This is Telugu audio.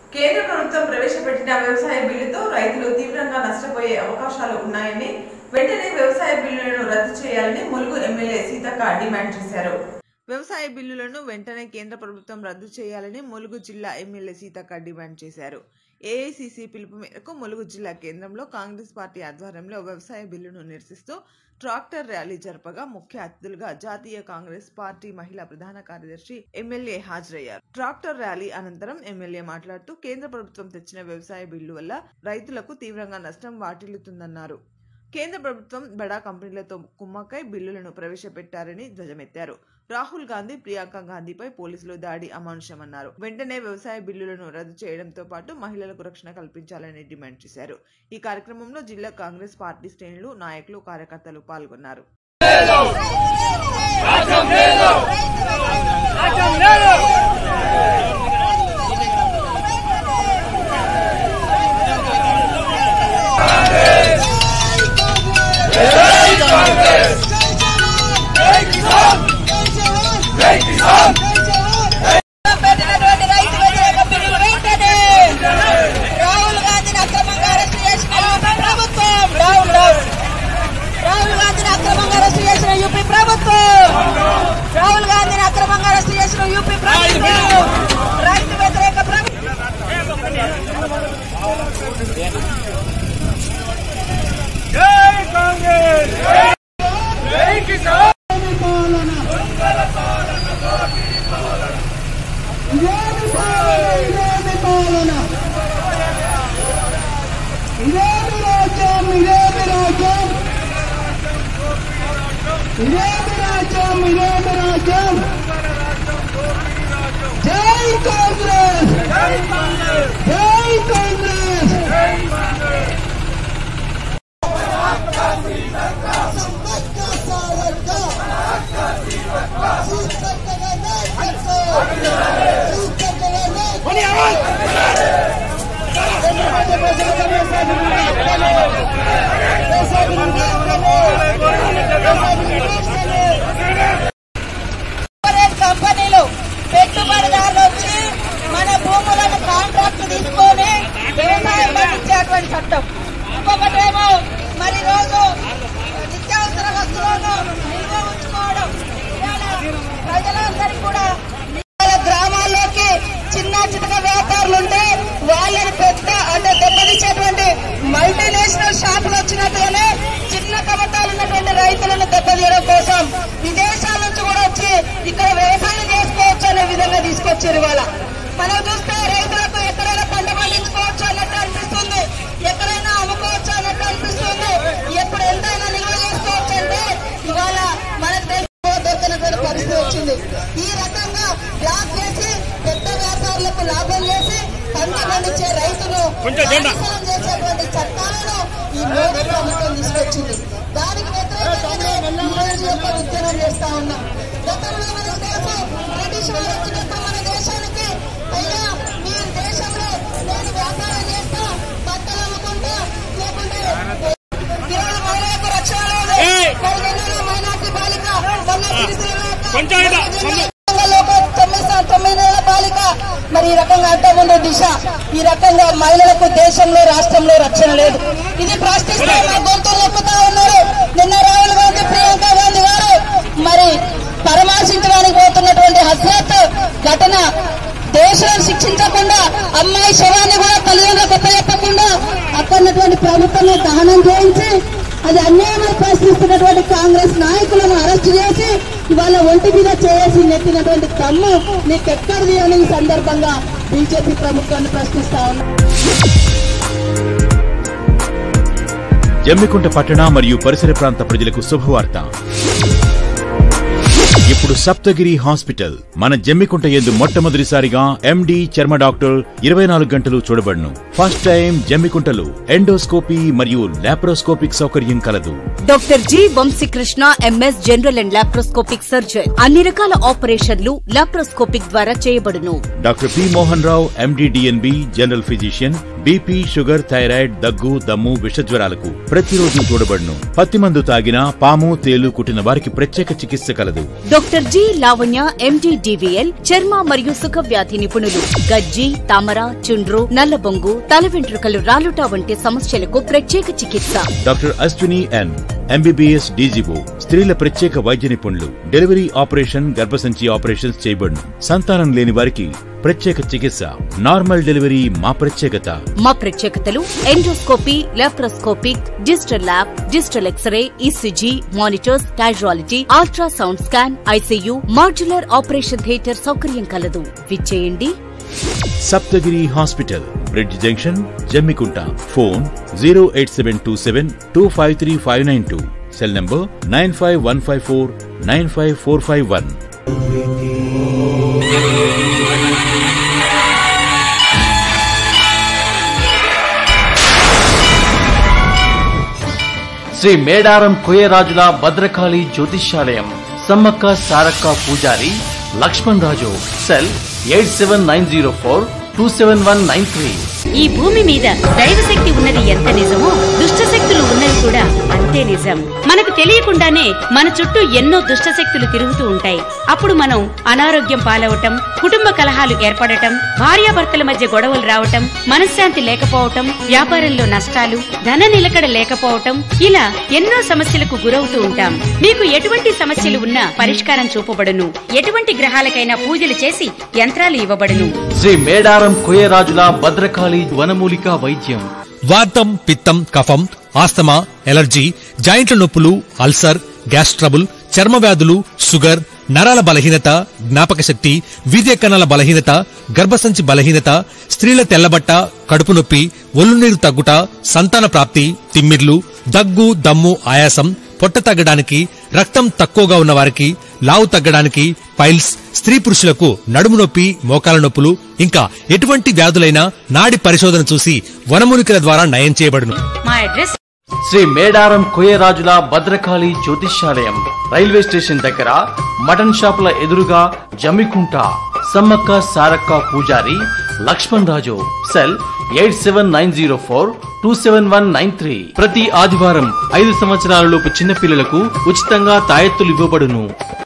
కేంద్ర ప్రభుత్వం ప్రవేశపెట్టిన వ్యవసాయ బిల్లుతో రైతులు తీవ్రంగా నష్టపోయే అవకాశాలు ఉన్నాయని వెంటనే వ్యవసాయ బిల్లులను రద్దు చేయాలని ములుగు ఎమ్మెల్యే సీతక్క డిమాండ్ చేశారు వ్యవసాయ బిల్లులను వెంటనే కేంద్ర ప్రభుత్వం రద్దు చేయాలని ములుగు జిల్లా ఎమ్మెల్యే సీతక్క డిమాండ్ చేశారు ఏఐసిసి పిలుపు మేరకు ములుగు జిల్లా కేంద్రంలో కాంగ్రెస్ పార్టీ ఆధ్వర్యంలో వ్యవసాయ బిల్లును నిరసిస్తూ ట్రాక్టర్ ర్యాలీ జరపగా ముఖ్య అతిథులుగా జాతీయ కాంగ్రెస్ పార్టీ మహిళా ప్రధాన కార్యదర్శి ఎమ్మెల్యే హాజరయ్యారు ట్రాక్టర్ ర్యాలీ అనంతరం ఎమ్మెల్యే మాట్లాడుతూ కేంద్ర ప్రభుత్వం తెచ్చిన వ్యవసాయ బిల్లు వల్ల రైతులకు తీవ్రంగా నష్టం వాటిల్లుతుందన్నారు కేంద్ర ప్రభుత్వం బడా కంపెనీలతో కుమ్మక్కై బిల్లులను ప్రవేశపెట్టారని ధ్వజమెత్తారు రాహుల్ గాంధీ ప్రియాంక గాంధీపై పోలీసులు దాడి అమానుషమన్నారు వెంటనే వ్యవసాయ బిల్లులను రద్దు చేయడంతో పాటు మహిళలకు రక్షణ కల్పించాలని డిమాండ్ చేశారు ఈ కార్యక్రమంలో జిల్లా కాంగ్రెస్ పార్టీ శ్రేణులు నాయకులు కార్యకర్తలు పాల్గొన్నారు పెట్టినటువంటి రైతు వ్యతిరేక బిల్లు వెంటనే రాహుల్ గాంధీని అక్రమంగా అరెస్ట్ చేసిన యూపీ ప్రభుత్వం డౌన్ డౌన్ రాహుల్ గాంధీని అక్రమంగా అరెస్ట్ చేసిన యూపీ ప్రభుత్వం రాహుల్ గాంధీని అక్రమంగా అరెస్ట్ చేసిన యూపీ ప్రభుత్వం రైతు వ్యతిరేక ప్రభుత్వం ఇదేమి పాలన ఇదేమి పాలన ఇదేమి రాజ్యం ఇదేమి రాజ్యం ఇదేమి రాజ్యం ఇదేమి రాజ్యం జై కాంగ్రెస్ జై కాంగ్రెస్ కార్పొరేట్ కంపెనీలు పెట్టుబడిదారులు వచ్చి మన భూములను కాంట్రాక్ట్ తీసుకొని వ్యవసాయం పండించేటువంటి చట్టం ఇంకొకటేమో మరి రోజు నిత్యావసర వస్తువులను నిల్వ ఉంచుకోవడం ఇవాళ ప్రజలందరికీ కూడా ఇవాళ గ్రామాల్లోకి చిన్న చిన్న వ్యాపారులు ఉంటే వాళ్ళని పెద్ద అంటే దెబ్బతీసేటువంటి మల్టీనేషనల్ షాపులు వచ్చినట్టుగానే చిన్న కమతాలు ఉన్నటువంటి రైతులను దెబ్బతీయడం కోసం విదేశాల నుంచి కూడా వచ్చి ఇక్కడ వ్యవసాయం చేసుకోవచ్చు అనే విధంగా తీసుకొచ్చారు ఇవాళ మనం చూస్తే రైతులకు ఎక్కడైనా పంట పండించుకోవచ్చు అన్నట్టు అనిపిస్తుంది ఎక్కడైనా అమ్ముకోవచ్చు అన్నట్టు అనిపిస్తుంది ఎప్పుడు ఎంతైనా నిల్వ చేసుకోవచ్చు అంటే ఇవాళ మన దేశంలో దొరకనటువంటి పరిస్థితి వచ్చింది ఈ రకంగా బ్లాక్ చేసి పెద్ద వ్యాపారులకు లాభం చేసి పంట పండించే రైతును నాశనం చేసేటువంటి చట్టాలను ఈ మోదీ ప్రభుత్వం తీసుకొచ్చింది దానికి వ్యతిరేకంగానే ఈ రోజు యొక్క ఉద్యమం చేస్తా ఉన్నాం గతంలో మనకు తెలుసు బ్రిటిష్ వారు వచ్చినప్పుడు మన దేశానికి అయ్యా మీ దేశంలో నేను వ్యాపారం చేస్తా బట్టలు అమ్ముకుంటా లేకుంటే ఇవాళ మహిళలకు రక్షణ లేదు పదిహేను మైనార్టీ బాలిక మొన్న సిరిసిల్ల తెలంగాణలో తొమ్మిది సం- తొమ్మిది నెలల బాలిక మరి ఈ రకంగా అంటముండే దిశ ఈ రకంగా మహిళలకు దేశంలో రాష్ట్రంలో రక్షణ లేదు ఇది ప్రశ్నిస్తే మా గొంతు నొక్కుతా ఉన్నారు నిన్న రాహుల్ గాంధీ ప్రియాంక గాంధీ గారు మరి పరామర్శించడానికి పోతున్నటువంటి హస్రత్ ఘటన దేశాన్ని శిక్షించకుండా అమ్మాయి శవాన్ని కూడా తల్లిదండ్రులకు చెప్పకుండా అక్కడ ఉన్నటువంటి ప్రభుత్వంలో దహనం చేయించి అది అన్యాయమని ప్రశ్నిస్తున్నటువంటి కాంగ్రెస్ నాయకులను అరెస్ట్ చేసి ఇవాళ ఒంటి మీద చేసి నెట్టినటువంటి తమ్ము నీకెక్కడిది అని ఈ సందర్భంగా బీజేపీ ప్రభుత్వాన్ని ప్రశ్నిస్తా ఉన్నా జమ్మికుంట పట్టణ మరియు పరిసర ప్రాంత ప్రజలకు శుభవార్త ఇప్పుడు సప్తగిరి హాస్పిటల్ మన జమ్మికుంట ఎందు మొట్టమొదటిసారిగా ఎండి చర్మ డాక్టర్ ఇరవై నాలుగు గంటలు చూడబడును ఫస్ట్ టైం జమ్మికుంటలో ఎండోస్కోపీ మరియు లాప్రోస్కోపిక్ సౌకర్యం కలదు doctor G Vamshikrishna MS general and laparoscopic surgeon అన్ని రకాల ఆపరేషన్లు లాప్రోస్కోపిక్ ద్వారా చేయబడును doctor P Mohan Rao MD DNB general physician BP sugar thyroid దగ్గు దమ్ము విషజ్వరాలకు ప్రతిరోజు చూడబడును పత్తి మందు తాగినా పాము తేలు కుట్టిన వారికి ప్రత్యేక చికిత్స కలదు doctor G Lavanya MD DVL చర్మ మరియు సుఖ వ్యాధి నిపుణులు గజ్జి తామర చుండ్రు నల్లబొంగు తల వెంట్రుకలు రాలుట వంటి సమస్యలకు ప్రత్యేక చికిత్స doctor Ashwini N MBBS DGO స్త్రీల ప్రత్యేక వైద్య నిపుణులు డెలివరీ ఆపరేషన్ గర్భసంచి ఆపరేషన్స్ చేయబడును సంతానం లేని వారికి ప్రత్యేక చికిత్స నార్మల్ డెలివరీ మా ప్రత్యేకత మా ప్రత్యేకతలు endoscopy laparoscopic digital lab digital X-ray ECG monitors casualty ultrasound scan ICU modular operation theatre సౌకర్యం కలదు విచ్చేయండి Saptagiri hospital bridge junction Jammikunta phone zero eight seven two seven two five three five nine two cell number nine five one five four nine five four five one Shri Medaram కోయరాజుల భద్రకాళి జ్యోతిష్యాలయం సమ్మక్క సారక్క పూజారి Lakshman Raju cell eight seven nine zero four two seven one nine three ఈ భూమి మీద దైవశక్తి ఉన్నది ఎంత నిజమో దుష్టశక్తులు ఉన్నవి కూడా అంతే నిజం మనకు తెలియకుండానే మన చుట్టూ ఎన్నో దుష్టశక్తులు తిరుగుతూ ఉంటాయి అప్పుడు మనం అనారోగ్యం పాలవటం కుటుంబ కలహాలు ఏర్పడటం భార్యాభర్తల మధ్య గొడవలు రావటం మనశ్శాంతి లేకపోవటం వ్యాపారంలో నష్టాలు ధన నిలకడ లేకపోవటం ఇలా ఎన్నో సమస్యలకు గురవుతూ ఉంటాం మీకు ఎటువంటి సమస్యలు ఉన్నా పరిష్కారం చూపబడును ఎటువంటి గ్రహాలకైనా పూజలు చేసి యంత్రాలు ఇవ్వబడును శ్రీ మేడారం కోయరాజుల భద్రకాళి వనమూలిక వైద్యం వాతం పిత్తం కఫం ఆస్తమా ఎలర్జీ జాయింట్ల నొప్పులు అల్సర్ గ్యాస్ ట్రబుల్ చర్మ వ్యాధులు షుగర్ నరాల బలహీనత జ్ఞాపక శక్తి వీర్య కణాల బలహీనత గర్భసంచి బలహీనత స్త్రీల తెల్లబట్ట కడుపు నొప్పి ఒళ్ళు నీరు తగ్గుట సంతాన ప్రాప్తి తిమ్మిర్లు దగ్గు దమ్ము ఆయాసం పొట్ట తగ్గడానికి రక్తం తక్కువగా ఉన్న వారికి లావు తగ్గడానికి పైల్స్ స్త్రీ పురుషులకు నడుము నొప్పి మోకాల నొప్పులు ఇంకా ఎటువంటి వ్యాధులైనా నాడి పరిశోధన చూసి వనమూలికల ద్వారా నయం చేయబడును మా అడ్రస్ శ్రీ మేడారం కోయరాజుల భద్రకాళి జ్యోతిష్యాలయం రైల్వే స్టేషన్ దగ్గర మటన్ షాపుల ఎదురుగా జమ్మికుంట సమ్మక్క సారక్క పూజారి Lakshman Raju cell eight seven nine zero four two seven one nine three ప్రతి ఆదివారం ఐదు సంవత్సరాలలోపు చిన్నపిల్లలకు ఉచితంగా తాయెత్తులు ఇవ్వబడును